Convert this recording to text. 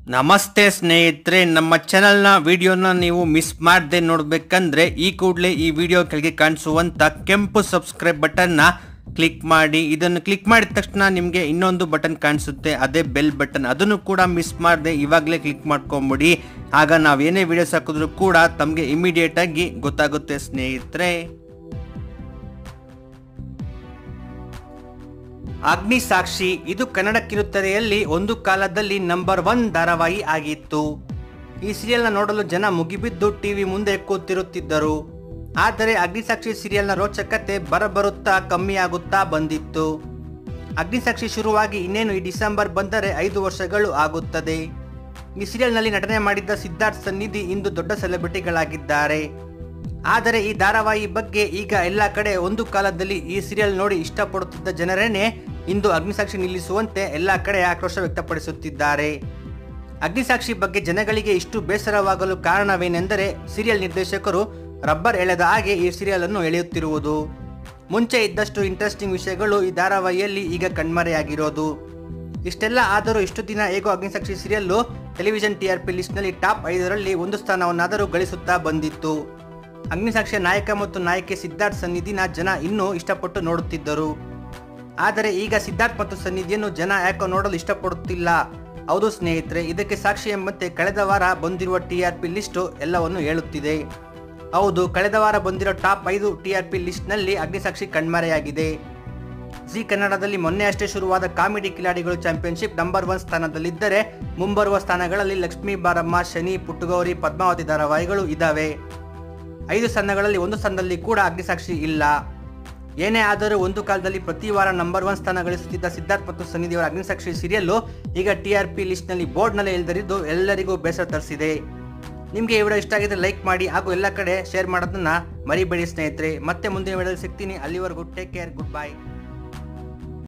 ನಮಸ್ತೆ ಸ್ನೇಹಿತರೆ ನಮ್ಮ ಚಾನಲ್ನ ವಿಡಿಯೋನ ನೀವು ಮಿಸ್ ಮಾಡದೆ ನೋಡಬೇಕಂದ್ರೆ ಈ ಕೂಡಲೇ ಈ ವಿಡಿಯೋ ಕೆಳಗೆ ಕಾಣಿಸುವಂತ ಕೆಂಪು ಸಬ್ಸ್ಕ್ರೈಬ್ ಬಟನ್ನ ಕ್ಲಿಕ್ ಮಾಡಿ ಇದನ್ನು ಕ್ಲಿಕ್ ಮಾಡಿದ ತಕ್ಷಣ ನಿಮಗೆ ಇನ್ನೊಂದು ಬಟನ್ ಕಾಣಿಸುತ್ತೆ ಅದೇ ಬೆಲ್ ಬಟನ್ ಅದನ್ನು ಕೂಡ ಮಿಸ್ ಮಾಡದೆ ಇವಾಗಲೇ ಕ್ಲಿಕ್ ಮಾಡ್ಕೊಂಬಿಡಿ ಆಗ ನಾವೇನೇ ವಿಡಿಯೋಸ್ ಹಾಕಿದ್ರು ಕೂಡ ತಮಗೆ ಇಮಿಡಿಯೇಟ್ ಆಗಿ ಗೊತ್ತಾಗುತ್ತೆ ಸ್ನೇಹಿತರೆ ಅಗ್ನಿ ಸಾಕ್ಷಿ ಇದು ಕನ್ನಡ ಕಿರುತೆರೆಯಲ್ಲಿ ಒಂದು ಕಾಲದಲ್ಲಿ ನಂಬರ್ ಒನ್ ಧಾರಾವಾಹಿ ಆಗಿತ್ತು ಈ ಸೀರಿಯಲ್ನ ನೋಡಲು ಜನ ಮುಗಿಬಿದ್ದು ಟಿವಿ ಮುಂದೆ ಕೂತಿರುತ್ತಿದ್ದರು ಆದರೆ ಅಗ್ನಿಸಾಕ್ಷಿ ಸೀರಿಯಲ್ನ ರೋಚಕತೆ ಬರಬರುತ್ತಾ ಕಮ್ಮಿಯಾಗುತ್ತಾ ಬಂದಿತ್ತು ಅಗ್ನಿಸಾಕ್ಷಿ ಶುರುವಾಗಿ ಇನ್ನೇನು ಈ ಡಿಸೆಂಬರ್ ಬಂದರೆ ಐದು ವರ್ಷಗಳು ಆಗುತ್ತದೆ ಈ ಸೀರಿಯಲ್ನಲ್ಲಿ ನಟನೆ ಮಾಡಿದ್ದ ಸಿದ್ಧಾರ್ಥ್ ಸನ್ನಿಧಿ ಇಂದು ದೊಡ್ಡ ಸೆಲೆಬ್ರಿಟಿಗಳಾಗಿದ್ದಾರೆ ಆದರೆ ಈ ಧಾರಾವಾಹಿ ಬಗ್ಗೆ ಈಗ ಎಲ್ಲ ಕಡೆ ಒಂದು ಕಾಲದಲ್ಲಿ ಈ ಸೀರಿಯಲ್ ನೋಡಿ ಇಷ್ಟಪಡುತ್ತಿದ್ದ ಜನರೇನೆ ಇಂದು ಅಗ್ನಿಸಾಕ್ಷಿ ನಿಲ್ಲಿಸುವಂತೆ ಎಲ್ಲ ಕಡೆ ಆಕ್ರೋಶ ವ್ಯಕ್ತಪಡಿಸುತ್ತಿದ್ದಾರೆ ಅಗ್ನಿಸಾಕ್ಷಿ ಬಗ್ಗೆ ಜನಗಳಿಗೆ ಇಷ್ಟು ಬೇಸರವಾಗಲು ಕಾರಣವೇನೆಂದರೆ ಸೀರಿಯಲ್ ನಿರ್ದೇಶಕರು ರಬ್ಬರ್ ಎಳೆದ ಹಾಗೆ ಈ ಸೀರಿಯಲ್ ಅನ್ನು ಎಳೆಯುತ್ತಿರುವುದು ಮುಂಚೆ ಇದ್ದಷ್ಟು ಇಂಟ್ರೆಸ್ಟಿಂಗ್ ವಿಷಯಗಳು ಈ ಧಾರಾವಾಹಿಯಲ್ಲಿ ಈಗ ಕಣ್ಮರೆಯಾಗಿರೋದು ಇಷ್ಟೆಲ್ಲ ಆದರೂ ಇಷ್ಟು ದಿನ ಹೇಗೋ Agnisakshi serial television T R P ಲಿಸ್ಟ್ನಲ್ಲಿ ಟಾಪ್ ಐದರಲ್ಲಿ ಒಂದು ಸ್ಥಾನವನ್ನಾದರೂ ಗಳಿಸುತ್ತಾ ಬಂದಿತ್ತು ಅಗ್ನಿಸಾಕ್ಷಿಯ ನಾಯಕ ಮತ್ತು ನಾಯಕಿ ಸಿದ್ಧಾರ್ಥ್ ಸನ್ನಿಧಿನ ಜನ ಇನ್ನೂ ಇಷ್ಟಪಟ್ಟು ನೋಡುತ್ತಿದ್ದರು ಆದರೆ ಈಗ ಸಿದ್ಧಾರ್ಥ್ ಮತ್ತು ಸನ್ನಿಧಿಯನ್ನು ಜನ ಯಾಕೋ ನೋಡಲು ಇಷ್ಟಪಡುತ್ತಿಲ್ಲ ಹೌದು ಸ್ನೇಹಿತರೆ ಇದಕ್ಕೆ ಸಾಕ್ಷಿ ಎಂಬಂತೆ ಕಳೆದ ವಾರ ಬಂದಿರುವ ಟಿ ಆರ್ ಪಿ ಲಿಸ್ಟು ಎಲ್ಲವನ್ನು ಹೇಳುತ್ತಿದೆ ಹೌದು ಕಳೆದ ವಾರ ಬಂದಿರೋ ಟಾಪ್ ಐದು ಟಿ ಆರ್ ಪಿ ಲಿಸ್ಟ್ನಲ್ಲಿ ಅಗ್ನಿಸಾಕ್ಷಿ ಕಣ್ಮರೆಯಾಗಿದೆ ಜಿ ಕನ್ನಡದಲ್ಲಿ ಮೊನ್ನೆ ಅಷ್ಟೇ ಶುರುವಾದ ಕಾಮಿಡಿ ಕಿಲಾಡಿಗಳು ಚಾಂಪಿಯನ್ಶಿಪ್ ನಂಬರ್ ಒನ್ ಸ್ಥಾನದಲ್ಲಿದ್ದರೆ ಮುಂಬರುವ ಸ್ಥಾನಗಳಲ್ಲಿ ಲಕ್ಷ್ಮೀ ಬಾರಮ್ಮ ಶನಿ ಪುಟ್ಟಗೌರಿ ಪದ್ಮಾವತಿ ಧಾರಾವಾಹಿಗಳು ಇದ್ದಾವೆ ಐದು ಸ್ಥಾನಗಳಲ್ಲಿ ಒಂದು ಸ್ಥಾನದಲ್ಲಿ ಕೂಡ ಅಗ್ನಿಸಾಕ್ಷಿ ಇಲ್ಲ ಏನೇ ಆದರೂ ಒಂದು ಕಾಲದಲ್ಲಿ ಪ್ರತಿ ವಾರ ನಂಬರ್ ಒನ್ ಸ್ಥಾನ ಗಳಿಸುತ್ತಿದ್ದ ಸಿದ್ಧಾರ್ಥ್ ಮತ್ತು ಸನ್ನಿಧಿಯವರ ಅಗ್ನಿಸಾಕ್ಷಿ ಸೀರಿಯಲ್ಲು ಈಗ ಟಿ ಆರ್ ಪಿ ಲಿಸ್ಟ್ನಲ್ಲಿ ಬೋರ್ಡ್ನಲ್ಲಿ ಇಲ್ದರಿದ್ದು ಎಲ್ಲರಿಗೂ ಬೇಸರ ತರಿಸಿದೆ ನಿಮಗೆ ಈ ವಿಡಿಯೋ ಇಷ್ಟ ಆಗಿದ್ರೆ ಲೈಕ್ ಮಾಡಿ ಹಾಗೂ ಎಲ್ಲ ಕಡೆ ಶೇರ್ ಮಾಡೋದನ್ನ ಮರಿಬೇಡಿ ಸ್ನೇಹಿತರೆ ಮತ್ತೆ ಮುಂದಿನ ವಿಡಿಯೋದಲ್ಲಿ ಸಿಗ್ತೀನಿ ಅಲ್ಲಿವರೆಗೂ ಟೇಕ್ ಕೇರ್ ಗುಡ್ ಬೈ